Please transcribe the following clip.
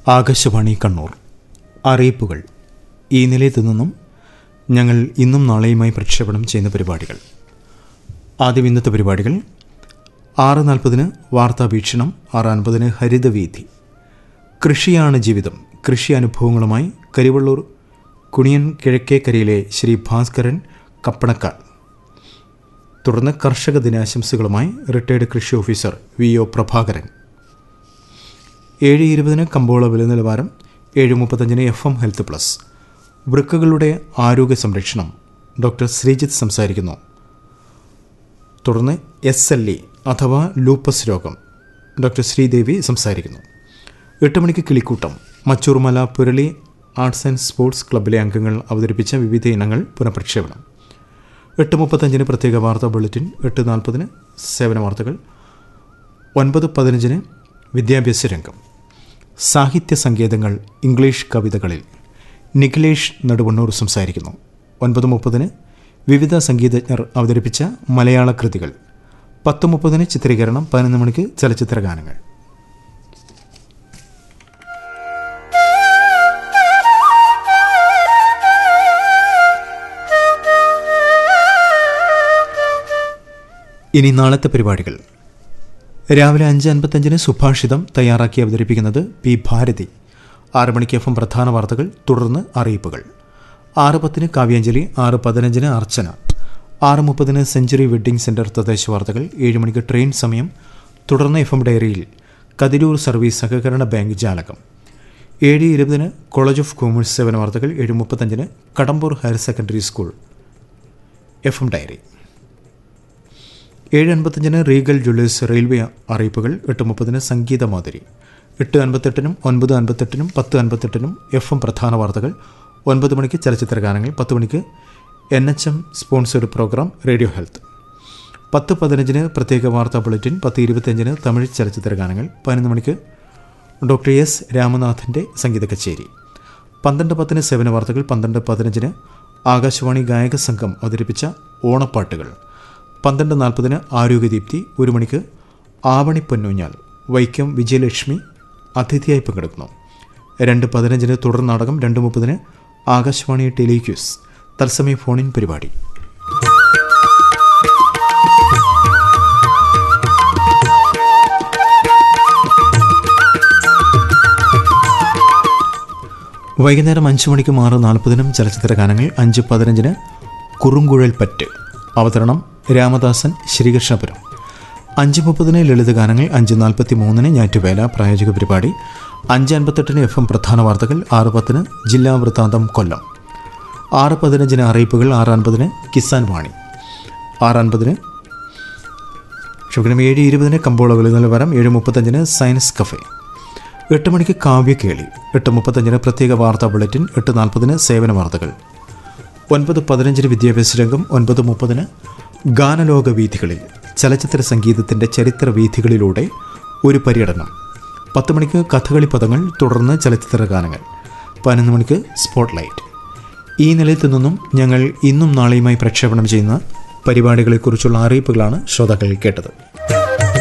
ആകാശവാണി കണ്ണൂർ അറിയിപ്പുകൾ ഈ നിലയത്തു നിന്നും ഞങ്ങൾ ഇന്നും നാളെയുമായി പ്രക്ഷേപണം ചെയ്യുന്ന പരിപാടികൾ ആദ്യം ഇന്നത്തെ പരിപാടികൾ ആറ് നാൽപ്പതിന് വാർത്താ വീക്ഷണം ആറ് അൻപതിന് ഹരിതവീഥി കൃഷിയാണ് ജീവിതം കൃഷി അനുഭവങ്ങളുമായി കരിവള്ളൂർ കുണിയൻ കിഴക്കേക്കരയിലെ ശ്രീ ഭാസ്കരൻ കപ്പണക്കാൽ തുടർന്ന് കർഷക ദിനാശംസകളുമായി റിട്ടയർഡ് കൃഷി ഓഫീസർ വി ഒ പ്രഭാകരൻ ഏഴ് ഇരുപതിന് കമ്പോള വില നിലവാരം ഏഴ് മുപ്പത്തഞ്ചിന് എഫ് എം ഹെൽത്ത് പ്ലസ് വൃക്കകളുടെ ആരോഗ്യ സംരക്ഷണം ഡോക്ടർ ശ്രീജിത്ത് സംസാരിക്കുന്നു തുടർന്ന് എസ് എൽ ഇ അഥവാ ലൂപ്പസ് രോഗം ഡോക്ടർ ശ്രീദേവി സംസാരിക്കുന്നു എട്ട് മണിക്ക് കിളിക്കൂട്ടം Machurmala Purali arts and sports ക്ലബിലെ അംഗങ്ങൾ അവതരിപ്പിച്ച വിവിധ ഇനങ്ങൾ പുനഃപ്രക്ഷേപണം എട്ട് മുപ്പത്തഞ്ചിന് പ്രത്യേക വാർത്താ ബുള്ളറ്റിൻ എട്ട് നാൽപ്പതിന് സേവന വാർത്തകൾ ഒൻപത് പതിനഞ്ചിന് വിദ്യാഭ്യാസ രംഗം സാഹിത്യ സങ്കേതങ്ങൾ ഇംഗ്ലീഷ് കവിതകളിൽ നിഖിലേഷ് നെടുവണ്ണൂർ സംസാരിക്കുന്നു ഒൻപത് മുപ്പതിന് വിവിധ സംഗീതജ്ഞർ അവതരിപ്പിച്ച മലയാള കൃതികൾ പത്ത് മുപ്പതിന് ചിത്രീകരണം പതിനൊന്ന് മണിക്ക് ചലച്ചിത്ര ഗാനങ്ങൾ ഇനി നാളത്തെ പരിപാടികൾ രാവിലെ അഞ്ച് അൻപത്തഞ്ചിന് സുഭാഷിതം തയ്യാറാക്കി അവതരിപ്പിക്കുന്നത് പി ഭാരതി ആറ് മണിക്ക് എഫ് എം പ്രധാന വാർത്തകൾ തുടർന്ന് അറിയിപ്പുകൾ ആറ് പത്തിന് കാവ്യാഞ്ജലി ആറ് പതിനഞ്ചിന് അർച്ചന ആറ് മുപ്പതിന് സെഞ്ചുറി വെഡ്ഡിംഗ് സെൻറ്റർ തദ്ദേശ വാർത്തകൾ ഏഴ് മണിക്ക് ട്രെയിൻ സമയം തുടർന്ന് എഫ് എം ഡയറിയിൽ കതിരൂർ സർവീസ് സഹകരണ ബാങ്ക് ജാലകം ഏഴ് ഇരുപതിന് കോളേജ് ഓഫ് കോമേഴ്സ് സേവന വാർത്തകൾ ഏഴ് മുപ്പത്തഞ്ചിന് Kadambur higher secondary school F M diary ഏഴ് അൻപത്തഞ്ചിന് റീഗൽ ജ്വല്ലേഴ്സ് റെയിൽവേ അറിയിപ്പുകൾ എട്ട് മുപ്പതിന് സംഗീത മാതിരി എട്ട് അൻപത്തെട്ടിനും ഒൻപത് അൻപത്തെട്ടിനും പത്ത് അൻപത്തെട്ടിനും എഫ് എം പ്രധാന വാർത്തകൾ ഒൻപത് മണിക്ക് ചലച്ചിത്ര ഗാനങ്ങൾ പത്ത് മണിക്ക് N H M sponsored program radio health പത്ത് പതിനഞ്ചിന് പ്രത്യേക വാർത്താ ബുള്ളറ്റിൻ പത്ത് ഇരുപത്തിയഞ്ചിന് തമിഴ് ചലച്ചിത്ര ഗാനങ്ങൾ പതിനൊന്ന് മണിക്ക് ഡോക്ടർ എസ് രാമനാഥിൻ്റെ സംഗീത കച്ചേരി പന്ത്രണ്ട് പത്തിന് സേവന വാർത്തകൾ പന്ത്രണ്ട് പതിനഞ്ചിന് ആകാശവാണി ഗായക സംഘം അവതരിപ്പിച്ച ഓണപ്പാട്ടുകൾ പന്ത്രണ്ട് നാൽപ്പതിന് ആരോഗ്യദീപ്തി ഒരു മണിക്ക് ആവണി പൊന്നൂഞ്ഞാൽ വൈക്കം വിജയലക്ഷ്മി അതിഥിയായി പങ്കെടുക്കുന്നു രണ്ട് പതിനഞ്ചിന് തുടർ നാടകം രണ്ട് മുപ്പതിന് ആകാശവാണി ടെലിക്യൂസ് തത്സമയ ഫോണിൻ പരിപാടി വൈകുന്നേരം അഞ്ച് മണിക്ക് ആറ് നാൽപ്പതിനും ചലച്ചിത്ര ഗാനങ്ങൾ അഞ്ച് പതിനഞ്ചിന് കുറുങ്കുഴൽ പറ്റ് അവതരണം രാമദാസൻ ശ്രീകൃഷ്ണപുരം അഞ്ച് മുപ്പതിന് ലളിതഗാനങ്ങൾ അഞ്ച് നാൽപ്പത്തി മൂന്നിന് ഞാറ്റുവേല പ്രായോജിക പരിപാടി അഞ്ച് അൻപത്തെട്ടിന് എഫ് എം പ്രധാന വാർത്തകൾ ആറ് പത്തിന് ജില്ലാ വൃത്താന്തം കൊല്ലം ആറ് പതിനഞ്ചിന് അറിയിപ്പുകൾ ആറ് അൻപതിന് കിസാൻ വാണി ആറ് അൻപതിന് ക്ഷമിക്കണം ഏഴ് ഇരുപതിന് കമ്പോള വില നിലവാരം ഏഴ് മുപ്പത്തഞ്ചിന് സയൻസ് കഫേ എട്ട് മണിക്ക് കാവ്യക്കേളി എട്ട് മുപ്പത്തഞ്ചിന് പ്രത്യേക വാർത്താ ബുള്ളറ്റിൻ എട്ട് നാൽപ്പതിന് സേവന വാർത്തകൾ ഒൻപത് പതിനഞ്ചിന് വിദ്യാഭ്യാസ രംഗം ഒൻപത് മുപ്പതിന് ഗാനലോക വീഥികളിൽ ചലച്ചിത്ര സംഗീതത്തിൻ്റെ ചരിത്ര വീഥികളിലൂടെ ഒരു പര്യടനം പത്ത് മണിക്ക് കഥകളി പദങ്ങൾ തുടർന്ന് ചലച്ചിത്ര ഗാനങ്ങൾ പതിനൊന്ന് മണിക്ക് സ്പോട്ട് ലൈറ്റ് ഈ നിലയത്തു നിന്നും ഞങ്ങൾ ഇന്നും നാളെയുമായി പ്രക്ഷേപണം ചെയ്യുന്ന പരിപാടികളെക്കുറിച്ചുള്ള അറിയിപ്പുകളാണ് ശ്രോതാക്കൾ കേട്ടത്